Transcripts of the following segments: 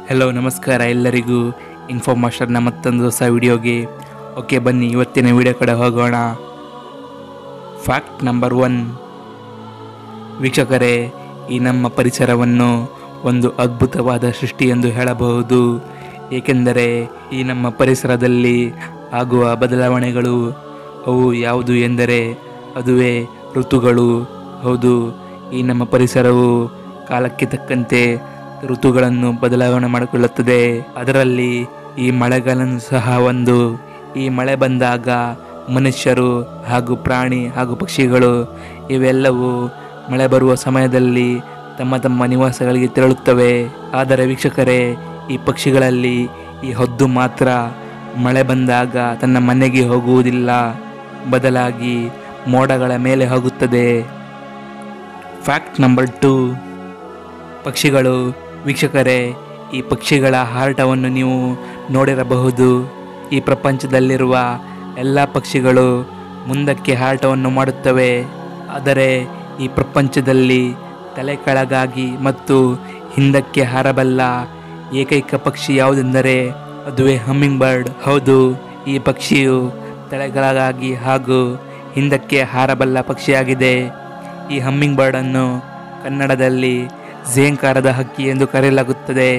hello ನಮಸ್ಕಾರ ಎಲ್ಲರಿಗೂ info ಮಾಸ್ಟರ್ನ ಮತ್ತೊಂದು ಹೊಸ ವಿಡಿಯೋಗೆ ಓಕೆ ಬನ್ನಿ ಇವತ್ತಿನ ವಿಡಿಯೋ ಕಡೆ ಹೋಗೋಣ ಫ್ಯಾಕ್ಟ್ ನಂಬರ್ ಒನ್ ವೀಕ್ಷಕರೇ ಈ ನಮ್ಮ ಪರಿಸರವನ್ನು ಒಂದು ಅದ್ಭುತವಾದ ಸೃಷ್ಟಿ ಎಂದು ಹೇಳಬಹುದು ಏಕೆಂದರೆ ಈ ನಮ್ಮ ಪರಿಸರದಲ್ಲಿ ಆಗುವ ಬದಲಾವಣೆಗಳು ಅವು ಯಾವುದು ಎಂದರೆ ಅದುವೇ ಋತುಗಳು ಹೌದು ಈ ನಮ್ಮ ಪರಿಸರವು ಕಾಲಕ್ಕೆ ತಕ್ಕಂತೆ ಋತುಗಳನ್ನು ಬದಲಾವಣೆ ಮಾಡಿಕೊಳ್ಳುತ್ತದೆ ಅದರಲ್ಲಿ ಈ ಮಳೆಗಾಲನು ಸಹ ಒಂದು ಈ ಮಳೆ ಬಂದಾಗ ಮನುಷ್ಯರು ಹಾಗೂ ಪ್ರಾಣಿ ಹಾಗೂ ಪಕ್ಷಿಗಳು ಇವೆಲ್ಲವೂ ಮಳೆ ಬರುವ ಸಮಯದಲ್ಲಿ ತಮ್ಮ ತಮ್ಮ ನಿವಾಸಗಳಿಗೆ ತೆರಳುತ್ತವೆ ಆದರೆ ವೀಕ್ಷಕರೇ ಈ ಪಕ್ಷಿಗಳಲ್ಲಿ ಈ ಹೊದ್ದು ಮಾತ್ರ ಮಳೆ ಬಂದಾಗ ತನ್ನ ಮನೆಗೆ ಹೋಗುವುದಿಲ್ಲ ಬದಲಾಗಿ ಮೋಡಗಳ ಮೇಲೆ ಹೋಗುತ್ತದೆ ಫ್ಯಾಕ್ಟ್ ನಂಬರ್ ಟೂ ಪಕ್ಷಿಗಳು ವೀಕ್ಷಕರೇ ಈ ಪಕ್ಷಿಗಳ ಹಾರಾಟವನ್ನು ನೀವು ನೋಡಿರಬಹುದು ಈ ಪ್ರಪಂಚದಲ್ಲಿರುವ ಎಲ್ಲ ಪಕ್ಷಿಗಳು ಮುಂದಕ್ಕೆ ಹಾರಾಟವನ್ನು ಮಾಡುತ್ತವೆ ಆದರೆ ಈ ಪ್ರಪಂಚದಲ್ಲಿ ತಲೆ ಕೆಳಗಾಗಿ ಮತ್ತು ಹಿಂದಕ್ಕೆ ಹಾರಬಲ್ಲ ಏಕೈಕ ಪಕ್ಷಿ ಯಾವುದೆಂದರೆ ಅದುವೇ ಹಮ್ಮಿಂಗ್ ಬರ್ಡ್ ಹೌದು ಈ ಪಕ್ಷಿಯು ತಲೆಗಳಾಗಿ ಹಾಗೂ ಹಿಂದಕ್ಕೆ ಹಾರಬಲ್ಲ ಪಕ್ಷಿಯಾಗಿದೆ ಈ ಹಮ್ಮಿಂಗ್ ಬರ್ಡನ್ನು ಕನ್ನಡದಲ್ಲಿ ಝೇಂಕಾರದ ಹಕ್ಕಿ ಎಂದು ಕರೆಯಲಾಗುತ್ತದೆ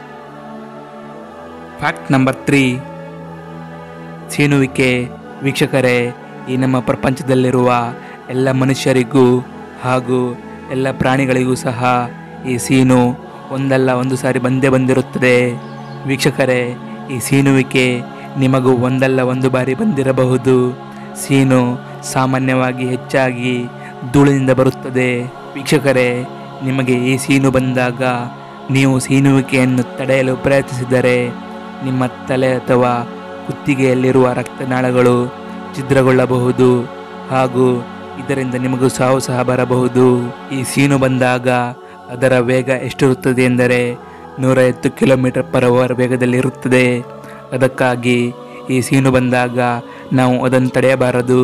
ಫ್ಯಾಕ್ಟ್ ನಂಬರ್ ತ್ರೀ ಸೀನುವಿಕೆ ವೀಕ್ಷಕರೇ ಈ ನಮ್ಮ ಪ್ರಪಂಚದಲ್ಲಿರುವ ಎಲ್ಲ ಮನುಷ್ಯರಿಗೂ ಹಾಗೂ ಎಲ್ಲ ಪ್ರಾಣಿಗಳಿಗೂ ಸಹ ಈ ಸೀನು ಒಂದಲ್ಲ ಒಂದು ಸಾರಿ ಬಂದೇ ಬಂದಿರುತ್ತದೆ ವೀಕ್ಷಕರೇ ಈ ಸೀನುವಿಕೆ ನಿಮಗೂ ಒಂದಲ್ಲ ಒಂದು ಬಾರಿ ಬಂದಿರಬಹುದು ಸೀನು ಸಾಮಾನ್ಯವಾಗಿ ಹೆಚ್ಚಾಗಿ ಧೂಳಿನಿಂದ ಬರುತ್ತದೆ ವೀಕ್ಷಕರೇ ನಿಮಗೆ ಈ ಸೀನು ಬಂದಾಗ ನೀವು ಸೀನುವಿಕೆಯನ್ನು ತಡೆಯಲು ಪ್ರಯತ್ನಿಸಿದರೆ ನಿಮ್ಮ ತಲೆ ಅಥವಾ ಕುತ್ತಿಗೆಯಲ್ಲಿರುವ ರಕ್ತನಾಳಗಳು ಛಿದ್ರಗೊಳ್ಳಬಹುದು ಹಾಗೂ ಇದರಿಂದ ನಿಮಗೂ ಸಾವು ಸಹ ಬರಬಹುದು ಈ ಸೀನು ಬಂದಾಗ ಅದರ ವೇಗ ಎಷ್ಟಿರುತ್ತದೆ ಎಂದರೆ ನೂರ ಹತ್ತು ಕಿಲೋಮೀಟರ್ ಪರ್ ಅವರ್ ವೇಗದಲ್ಲಿ ಇರುತ್ತದೆ ಅದಕ್ಕಾಗಿ ಈ ಸೀನು ಬಂದಾಗ ನಾವು ಅದನ್ನು ತಡೆಯಬಾರದು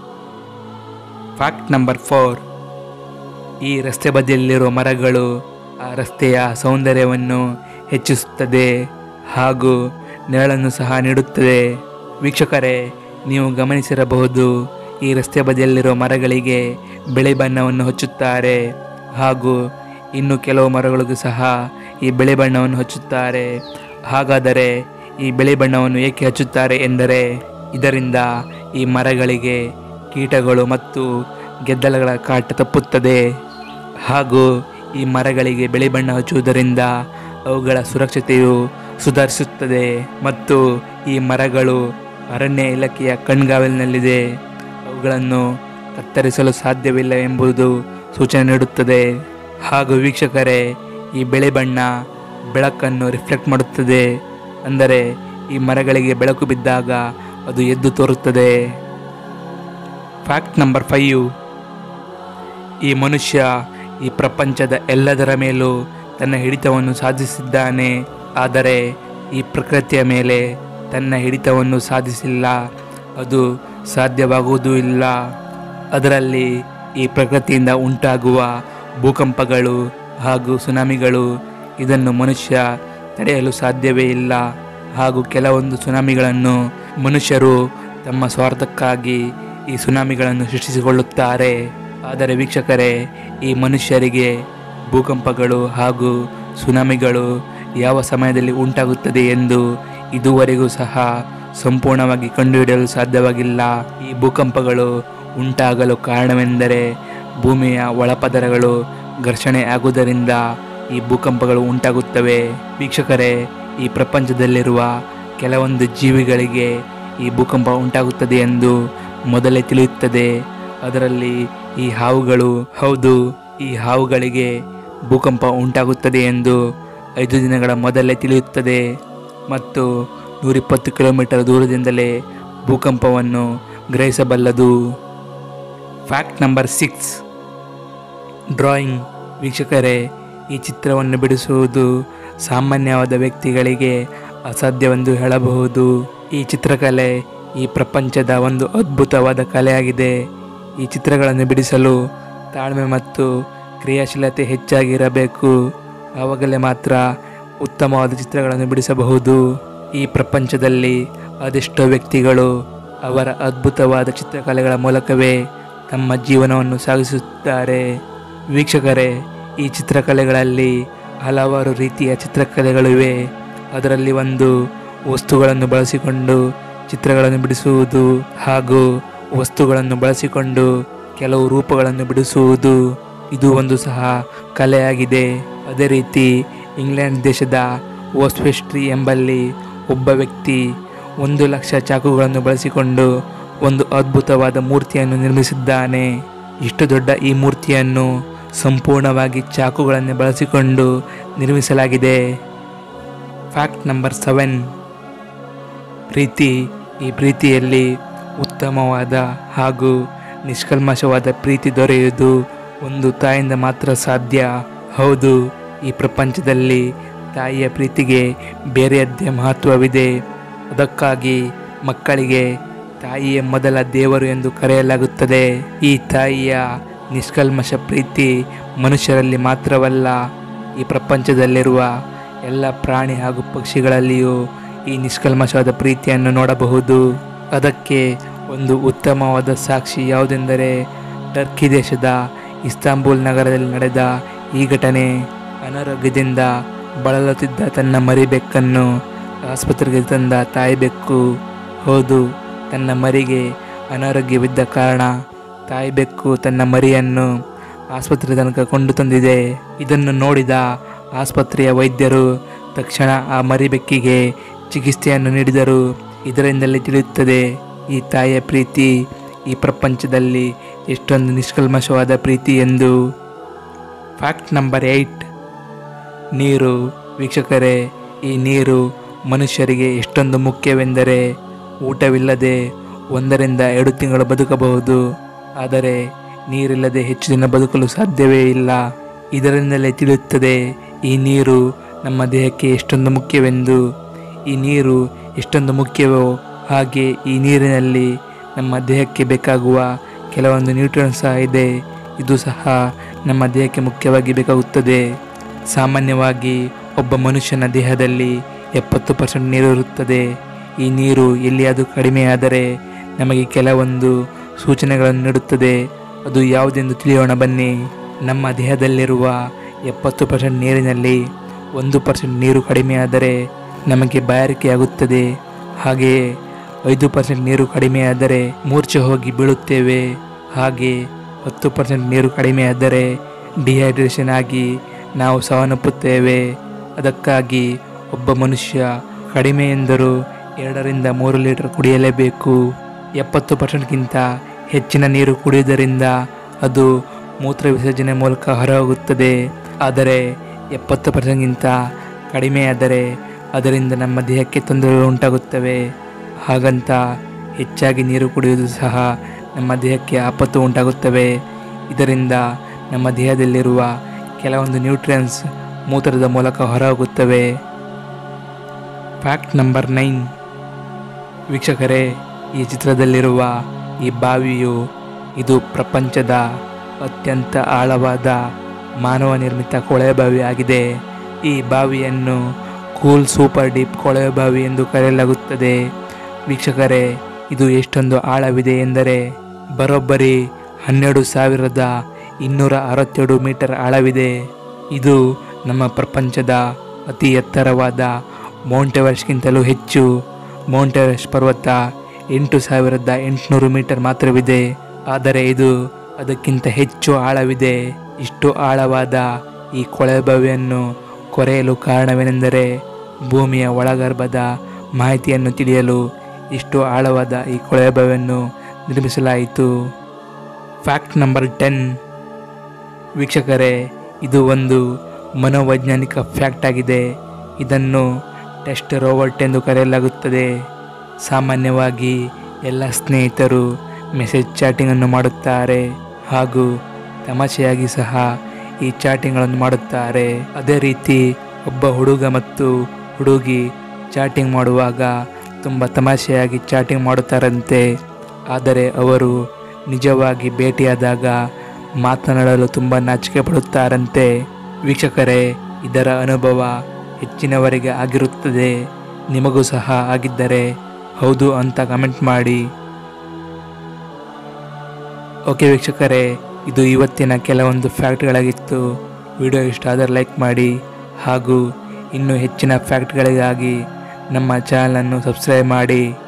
ಫ್ಯಾಕ್ಟ್ ನಂಬರ್ ಫೋರ್ ಈ ರಸ್ತೆ ಬದಿಯಲ್ಲಿರುವ ಮರಗಳು ಆ ರಸ್ತೆಯ ಸೌಂದರ್ಯವನ್ನು ಹೆಚ್ಚಿಸುತ್ತದೆ ಹಾಗೂ ನೆರಳನ್ನು ಸಹ ನೀಡುತ್ತದೆ ವೀಕ್ಷಕರೇ ನೀವು ಗಮನಿಸಿರಬಹುದು ಈ ರಸ್ತೆ ಬದಿಯಲ್ಲಿರುವ ಮರಗಳಿಗೆ ಬಿಳಿ ಬಣ್ಣವನ್ನು ಹಚ್ಚುತ್ತಾರೆ ಹಾಗೂ ಇನ್ನು ಕೆಲವು ಮರಗಳಿಗೂ ಸಹ ಈ ಬಿಳಿ ಬಣ್ಣವನ್ನು ಹಚ್ಚುತ್ತಾರೆ ಹಾಗಾದರೆ ಈ ಬಿಳಿ ಬಣ್ಣವನ್ನು ಏಕೆ ಹಚ್ಚುತ್ತಾರೆ ಎಂದರೆ ಇದರಿಂದ ಈ ಮರಗಳಿಗೆ ಕೀಟಗಳು ಮತ್ತು ಗೆದ್ದಲಗಳ ಕಾಟ ತಪ್ಪುತ್ತದೆ ಹಾಗೂ ಈ ಮರಗಳಿಗೆ ಬಿಳಿ ಬಣ್ಣ ಹಚ್ಚುವುದರಿಂದ ಅವುಗಳ ಸುರಕ್ಷತೆಯು ಸುಧಾರಿಸುತ್ತದೆ ಮತ್ತು ಈ ಮರಗಳು ಅರಣ್ಯ ಇಲಾಖೆಯ ಕಣ್ಗಾವಲಿನಲ್ಲಿದೆ ಅವುಗಳನ್ನು ಕತ್ತರಿಸಲು ಸಾಧ್ಯವಿಲ್ಲ ಎಂಬುದು ಸೂಚನೆ ನೀಡುತ್ತದೆ ಹಾಗೂ ವೀಕ್ಷಕರೇ ಈ ಬಿಳಿ ಬಣ್ಣ ಬೆಳಕನ್ನು ರಿಫ್ಲೆಕ್ಟ್ ಮಾಡುತ್ತದೆ ಅಂದರೆ ಈ ಮರಗಳಿಗೆ ಬೆಳಕು ಬಿದ್ದಾಗ ಅದು ಎದ್ದು ತೋರುತ್ತದೆ ಫ್ಯಾಕ್ಟ್ ನಂಬರ್ ಫೈವ್ ಈ ಮನುಷ್ಯ ಈ ಪ್ರಪಂಚದ ಎಲ್ಲದರ ಮೇಲೂ ತನ್ನ ಹಿಡಿತವನ್ನು ಸಾಧಿಸಿದ್ದಾನೆ ಆದರೆ ಈ ಪ್ರಕೃತಿಯ ಮೇಲೆ ತನ್ನ ಹಿಡಿತವನ್ನು ಸಾಧಿಸಿಲ್ಲ ಅದು ಸಾಧ್ಯವಾಗುವುದೂ ಇಲ್ಲ ಅದರಲ್ಲಿ ಈ ಪ್ರಕೃತಿಯಿಂದ ಉಂಟಾಗುವ ಭೂಕಂಪಗಳು ಹಾಗೂ ಸುನಾಮಿಗಳು ಇದನ್ನು ಮನುಷ್ಯ ತಡೆಯಲು ಸಾಧ್ಯವೇ ಇಲ್ಲ ಹಾಗೂ ಕೆಲವೊಂದು ಸುನಾಮಿಗಳನ್ನು ಮನುಷ್ಯರು ತಮ್ಮ ಸ್ವಾರ್ಥಕ್ಕಾಗಿ ಈ ಸುನಾಮಿಗಳನ್ನು ಸೃಷ್ಟಿಸಿಕೊಳ್ಳುತ್ತಾರೆ ಆದರೆ ವೀಕ್ಷಕರೇ ಈ ಮನುಷ್ಯರಿಗೆ ಭೂಕಂಪಗಳು ಹಾಗೂ ಸುನಾಮಿಗಳು ಯಾವ ಸಮಯದಲ್ಲಿ ಉಂಟಾಗುತ್ತದೆ ಎಂದು ಇದುವರೆಗೂ ಸಹ ಸಂಪೂರ್ಣವಾಗಿ ಕಂಡುಹಿಡಿಯಲು ಸಾಧ್ಯವಾಗಿಲ್ಲ ಈ ಭೂಕಂಪಗಳು ಉಂಟಾಗಲು ಕಾರಣವೆಂದರೆ ಭೂಮಿಯ ಒಳಪದರಗಳು ಘರ್ಷಣೆ ಆಗುವುದರಿಂದ ಈ ಭೂಕಂಪಗಳು ಉಂಟಾಗುತ್ತವೆ ವೀಕ್ಷಕರೇ ಈ ಪ್ರಪಂಚದಲ್ಲಿರುವ ಕೆಲವೊಂದು ಜೀವಿಗಳಿಗೆ ಈ ಭೂಕಂಪ ಉಂಟಾಗುತ್ತದೆ ಎಂದು ಮೊದಲೇ ತಿಳಿಯುತ್ತದೆ ಅದರಲ್ಲಿ ಈ ಹಾವುಗಳು ಹೌದು ಈ ಹಾವುಗಳಿಗೆ ಭೂಕಂಪ ಉಂಟಾಗುತ್ತದೆ ಎಂದು ಐದು ದಿನಗಳ ಮೊದಲೇ ತಿಳಿಯುತ್ತದೆ ಮತ್ತು ನೂರಿಪ್ಪತ್ತು ಕಿಲೋಮೀಟರ್ ದೂರದಿಂದಲೇ ಭೂಕಂಪವನ್ನು ಗ್ರಹಿಸಬಲ್ಲದು ಫ್ಯಾಕ್ಟ್ ನಂಬರ್ ಸಿಕ್ಸ್ ಡ್ರಾಯಿಂಗ್ ವೀಕ್ಷಕರೇ ಈ ಚಿತ್ರವನ್ನು ಬಿಡಿಸುವುದು ಸಾಮಾನ್ಯವಾದ ವ್ಯಕ್ತಿಗಳಿಗೆ ಅಸಾಧ್ಯವೆಂದು ಹೇಳಬಹುದು ಈ ಚಿತ್ರಕಲೆ ಈ ಪ್ರಪಂಚದ ಒಂದು ಅದ್ಭುತವಾದ ಕಲೆಯಾಗಿದೆ ಈ ಚಿತ್ರಗಳನ್ನು ಬಿಡಿಸಲು ತಾಳ್ಮೆ ಮತ್ತು ಕ್ರಿಯಾಶೀಲತೆ ಹೆಚ್ಚಾಗಿರಬೇಕು ಆವಾಗಲೇ ಮಾತ್ರ ಉತ್ತಮವಾದ ಚಿತ್ರಗಳನ್ನು ಬಿಡಿಸಬಹುದು ಈ ಪ್ರಪಂಚದಲ್ಲಿ ಅದೆಷ್ಟೋ ವ್ಯಕ್ತಿಗಳು ಅವರ ಅದ್ಭುತವಾದ ಚಿತ್ರಕಲೆಗಳ ಮೂಲಕವೇ ತಮ್ಮ ಜೀವನವನ್ನು ಸಾಗಿಸುತ್ತಾರೆ ವೀಕ್ಷಕರೇ ಈ ಚಿತ್ರಕಲೆಗಳಲ್ಲಿ ಹಲವಾರು ರೀತಿಯ ಚಿತ್ರಕಲೆಗಳಿವೆ ಅದರಲ್ಲಿ ಒಂದು ವಸ್ತುಗಳನ್ನು ಬಳಸಿಕೊಂಡು ಚಿತ್ರಗಳನ್ನು ಬಿಡಿಸುವುದು ಹಾಗೂ ವಸ್ತುಗಳನ್ನು ಬಳಸಿಕೊಂಡು ಕೆಲವು ರೂಪಗಳನ್ನು ಬಿಡಿಸುವುದು ಇದು ಒಂದು ಸಹ ಕಲೆಯಾಗಿದೆ ಅದೇ ರೀತಿ ಇಂಗ್ಲೆಂಡ್ ದೇಶದ ಓಸ್ವೆಸ್ಟ್ರಿ ಎಂಬಲ್ಲಿ ಒಬ್ಬ ವ್ಯಕ್ತಿ ಒಂದು ಲಕ್ಷ ಚಾಕುಗಳನ್ನು ಬಳಸಿಕೊಂಡು ಒಂದು ಅದ್ಭುತವಾದ ಮೂರ್ತಿಯನ್ನು ನಿರ್ಮಿಸಿದ್ದಾನೆ ಇಷ್ಟು ದೊಡ್ಡ ಈ ಮೂರ್ತಿಯನ್ನು ಸಂಪೂರ್ಣವಾಗಿ ಚಾಕುಗಳನ್ನು ಬಳಸಿಕೊಂಡು ನಿರ್ಮಿಸಲಾಗಿದೆ ಫ್ಯಾಕ್ಟ್ ನಂಬರ್ ಸೆವೆನ್ ಪ್ರೀತಿ ಈ ಪ್ರೀತಿಯಲ್ಲಿ ಉತ್ತಮವಾದ ಹಾಗೂ ನಿಷ್ಕಲ್ಮಶವಾದ ಪ್ರೀತಿ ದೊರೆಯುವುದು ಒಂದು ತಾಯಿಯಿಂದ ಮಾತ್ರ ಸಾಧ್ಯ ಹೌದು ಈ ಪ್ರಪಂಚದಲ್ಲಿ ತಾಯಿಯ ಪ್ರೀತಿಗೆ ಬೇರೆಯದ್ದೇ ಮಹತ್ವವಿದೆ ಅದಕ್ಕಾಗಿ ಮಕ್ಕಳಿಗೆ ತಾಯಿಯ ಮೊದಲ ದೇವರು ಎಂದು ಕರೆಯಲಾಗುತ್ತದೆ ಈ ತಾಯಿಯ ನಿಷ್ಕಲ್ಮಶ ಪ್ರೀತಿ ಮನುಷ್ಯರಲ್ಲಿ ಮಾತ್ರವಲ್ಲ ಈ ಪ್ರಪಂಚದಲ್ಲಿರುವ ಎಲ್ಲ ಪ್ರಾಣಿ ಹಾಗೂ ಪಕ್ಷಿಗಳಲ್ಲಿಯೂ ಈ ನಿಷ್ಕಲ್ಮಶವಾದ ಪ್ರೀತಿಯನ್ನು ನೋಡಬಹುದು ಅದಕ್ಕೆ ಒಂದು ಉತ್ತಮವಾದ ಸಾಕ್ಷಿ ಯಾವುದೆಂದರೆ ಟರ್ಕಿ ದೇಶದ ಇಸ್ತಾಂಬುಲ್ ನಗರದಲ್ಲಿ ನಡೆದ ಈ ಘಟನೆ ಅನಾರೋಗ್ಯದಿಂದ ಬಳಲುತ್ತಿದ್ದ ತನ್ನ ಮರಿ ಬೆಕ್ಕನ್ನು ಆಸ್ಪತ್ರೆಗೆ ತಂದ ತಾಯಿ ಬೆಕ್ಕು ಹೌದು ತನ್ನ ಮರಿಗೆ ಅನಾರೋಗ್ಯವಿದ್ದ ಕಾರಣ ತಾಯಿ ಬೆಕ್ಕು ತನ್ನ ಮರಿಯನ್ನು ಆಸ್ಪತ್ರೆ ತನಕ ಕೊಂಡು ತಂದಿದೆ ಇದನ್ನು ನೋಡಿದ ಆಸ್ಪತ್ರೆಯ ವೈದ್ಯರು ತಕ್ಷಣ ಆ ಮರಿ ಬೆಕ್ಕಿಗೆ ಚಿಕಿತ್ಸೆಯನ್ನು ನೀಡಿದರು ಇದರಿಂದಲೇ ತಿಳಿಯುತ್ತದೆ ಈ ತಾಯಿಯ ಪ್ರೀತಿ ಈ ಪ್ರಪಂಚದಲ್ಲಿ ಎಷ್ಟೊಂದು ನಿಷ್ಕಲ್ಮಶವಾದ ಪ್ರೀತಿ ಎಂದು ಫ್ಯಾಕ್ಟ್ ನಂಬರ್ ಏಯ್ಟ್ ನೀರು ವೀಕ್ಷಕರೇ ಈ ನೀರು ಮನುಷ್ಯರಿಗೆ ಎಷ್ಟೊಂದು ಮುಖ್ಯವೆಂದರೆ ಊಟವಿಲ್ಲದೆ ಒಂದರಿಂದ ಎರಡು ತಿಂಗಳು ಬದುಕಬಹುದು ಆದರೆ ನೀರಿಲ್ಲದೆ ಹೆಚ್ಚು ದಿನ ಬದುಕಲು ಸಾಧ್ಯವೇ ಇಲ್ಲ ಇದರಿಂದಲೇ ತಿಳಿಯುತ್ತದೆ ಈ ನೀರು ನಮ್ಮ ದೇಹಕ್ಕೆ ಎಷ್ಟೊಂದು ಮುಖ್ಯವೆಂದು ಈ ನೀರು ಎಷ್ಟೊಂದು ಮುಖ್ಯವೋ ಹಾಗೆ ಈ ನೀರಿನಲ್ಲಿ ನಮ್ಮ ದೇಹಕ್ಕೆ ಬೇಕಾಗುವ ಕೆಲವೊಂದು ನ್ಯೂಟ್ರಿಯನ್ ಸಹ ಇದೆ ಇದು ಸಹ ನಮ್ಮ ದೇಹಕ್ಕೆ ಮುಖ್ಯವಾಗಿ ಬೇಕಾಗುತ್ತದೆ ಸಾಮಾನ್ಯವಾಗಿ ಒಬ್ಬ ಮನುಷ್ಯನ ದೇಹದಲ್ಲಿ ಎಪ್ಪತ್ತು ಪರ್ಸೆಂಟ್ ನೀರು ಇರುತ್ತದೆ ಈ ನೀರು ಎಲ್ಲಿಯಾದರೂ ಕಡಿಮೆಯಾದರೆ ನಮಗೆ ಕೆಲವೊಂದು ಸೂಚನೆಗಳನ್ನು ನೀಡುತ್ತದೆ ಅದು ಯಾವುದೆಂದು ತಿಳಿಯೋಣ ಬನ್ನಿ ನಮ್ಮ ದೇಹದಲ್ಲಿರುವ ಎಪ್ಪತ್ತು ಪರ್ಸೆಂಟ್ ನೀರಿನಲ್ಲಿ ಒಂದು ಪರ್ಸೆಂಟ್ ನೀರು ಕಡಿಮೆಯಾದರೆ ನಮಗೆ ಬಾಯಾರಿಕೆಯಾಗುತ್ತದೆ ಹಾಗೆಯೇ ಐದು ಪರ್ಸೆಂಟ್ ನೀರು ಕಡಿಮೆಯಾದರೆ ಮೂರ್ಛೆ ಹೋಗಿ ಬೀಳುತ್ತೇವೆ ಹಾಗೆ ಹತ್ತು ಪರ್ಸೆಂಟ್ ನೀರು ಕಡಿಮೆಯಾದರೆ ಡಿಹೈಡ್ರೇಷನ್ ಆಗಿ ನಾವು ಸಾವನ್ನಪ್ಪುತ್ತೇವೆ ಅದಕ್ಕಾಗಿ ಒಬ್ಬ ಮನುಷ್ಯ ಕಡಿಮೆ ಎಂದರೂ ಎರಡರಿಂದ ಮೂರು ಲೀಟರ್ ಕುಡಿಯಲೇಬೇಕು ಎಪ್ಪತ್ತು ಪರ್ಸೆಂಟ್ಗಿಂತ ಹೆಚ್ಚಿನ ನೀರು ಕುಡಿಯುವುದರಿಂದ ಅದು ಮೂತ್ರ ವಿಸರ್ಜನೆ ಮೂಲಕ ಹೊರಹೋಗುತ್ತದೆ ಆದರೆ ಎಪ್ಪತ್ತು ಪರ್ಸೆಂಟ್ಗಿಂತ ಕಡಿಮೆಯಾದರೆ ಅದರಿಂದ ನಮ್ಮ ದೇಹಕ್ಕೆ ತೊಂದರೆಗಳು ಉಂಟಾಗುತ್ತವೆ ಹಾಗಂತ ಹೆಚ್ಚಾಗಿ ನೀರು ಕುಡಿಯುವುದು ಸಹ ನಮ್ಮ ದೇಹಕ್ಕೆ ಆಪತ್ತು ಉಂಟಾಗುತ್ತವೆ ಇದರಿಂದ ನಮ್ಮ ದೇಹದಲ್ಲಿರುವ ಕೆಲವೊಂದು ನ್ಯೂಟ್ರಿಯನ್ಸ್ ಮೂತ್ರದ ಮೂಲಕ ಹೊರಹೋಗುತ್ತವೆ ಫ್ಯಾಕ್ಟ್ ನಂಬರ್ ನೈನ್ ವೀಕ್ಷಕರೇ ಈ ಚಿತ್ರದಲ್ಲಿರುವ ಈ ಬಾವಿಯು ಇದು ಪ್ರಪಂಚದ ಅತ್ಯಂತ ಆಳವಾದ ಮಾನವ ನಿರ್ಮಿತ ಕೊಳವೆ ಬಾವಿ ಆಗಿದೆ ಈ ಬಾವಿಯನ್ನು ಕೂಲ್ ಸೂಪರ್ ಡೀಪ್ ಕೊಳವೆ ಬಾವಿ ಎಂದು ಕರೆಯಲಾಗುತ್ತದೆ ವೀಕ್ಷಕರೇ ಇದು ಎಷ್ಟೊಂದು ಆಳವಿದೆ ಎಂದರೆ ಬರೋಬ್ಬರಿ ಹನ್ನೆರಡು ಸಾವಿರದ ಇನ್ನೂರ ಅರವತ್ತೆರಡು ಮೀಟರ್ ಆಳವಿದೆ ಇದು ನಮ್ಮ ಪ್ರಪಂಚದ ಅತಿ ಎತ್ತರವಾದ ಮೌಂಟ್ ಎವರೆಸ್ಟ್ಗಿಂತಲೂ ಹೆಚ್ಚು ಮೌಂಟ್ ಎವರೆಸ್ಟ್ ಪರ್ವತ ಎಂಟು ಸಾವಿರದ ಎಂಟುನೂರು ಮೀಟರ್ ಮಾತ್ರವಿದೆ ಆದರೆ ಇದು ಅದಕ್ಕಿಂತ ಹೆಚ್ಚು ಆಳವಿದೆ ಇಷ್ಟು ಆಳವಾದ ಈ ಕೊಳವೆ ಬಾವಿಯನ್ನು ಕೊರೆಯಲು ಕಾರಣವೇನೆಂದರೆ ಭೂಮಿಯ ಒಳಗರ್ಭದ ಮಾಹಿತಿಯನ್ನು ತಿಳಿಯಲು ಇಷ್ಟು ಆಳವಾದ ಈ ಕೊಳವೆ ಬಾವಿಯನ್ನು ನಿರ್ಮಿಸಲಾಯಿತು ಫ್ಯಾಕ್ಟ್ ನಂಬರ್ ಟೆನ್ ವೀಕ್ಷಕರೇ ಇದು ಒಂದು ಮನೋವೈಜ್ಞಾನಿಕ ಫ್ಯಾಕ್ಟ್ ಆಗಿದೆ ಇದನ್ನು ಟೆಸ್ಟ್ ರೋಬೋಟ್ ಎಂದು ಕರೆಯಲಾಗುತ್ತದೆ ಸಾಮಾನ್ಯವಾಗಿ ಎಲ್ಲ ಸ್ನೇಹಿತರು ಮೆಸೇಜ್ ಚಾಟಿಂಗನ್ನು ಮಾಡುತ್ತಾರೆ ಹಾಗೂ ತಮಾಷೆಯಾಗಿ ಸಹ ಈ ಚಾಟಿಂಗ್ಗಳನ್ನು ಮಾಡುತ್ತಾರೆ ಅದೇ ರೀತಿ ಒಬ್ಬ ಹುಡುಗ ಮತ್ತು ಹುಡುಗಿ ಚಾಟಿಂಗ್ ಮಾಡುವಾಗ ತುಂಬ ತಮಾಷೆಯಾಗಿ ಚಾಟಿಂಗ್ ಮಾಡುತ್ತಾರಂತೆ ಆದರೆ ಅವರು ನಿಜವಾಗಿ ಭೇಟಿಯಾದಾಗ ಮಾತನಾಡಲು ತುಂಬ ನಾಚಿಕೆ ಪಡುತ್ತಾರಂತೆ ವೀಕ್ಷಕರೇ ಇದರ ಅನುಭವ ಹೆಚ್ಚಿನವರಿಗೆ ಆಗಿರುತ್ತದೆ ನಿಮಗೂ ಸಹ ಆಗಿದ್ದರೆ ಹೌದು ಅಂತ ಕಮೆಂಟ್ ಮಾಡಿ ಓಕೆ ವೀಕ್ಷಕರೇ ಇದು ಇವತ್ತಿನ ಕೆಲವೊಂದು ಫ್ಯಾಕ್ಟ್ಗಳಾಗಿತ್ತು ವಿಡಿಯೋ ಇಷ್ಟ ಆದರೆ ಲೈಕ್ ಮಾಡಿ ಹಾಗೂ ಇನ್ನೂ ಹೆಚ್ಚಿನ ಫ್ಯಾಕ್ಟ್ಗಳಿಗಾಗಿ ನಮ್ಮ ಚಾನಲನ್ನು ಸಬ್ಸ್ಕ್ರೈಬ್ ಮಾಡಿ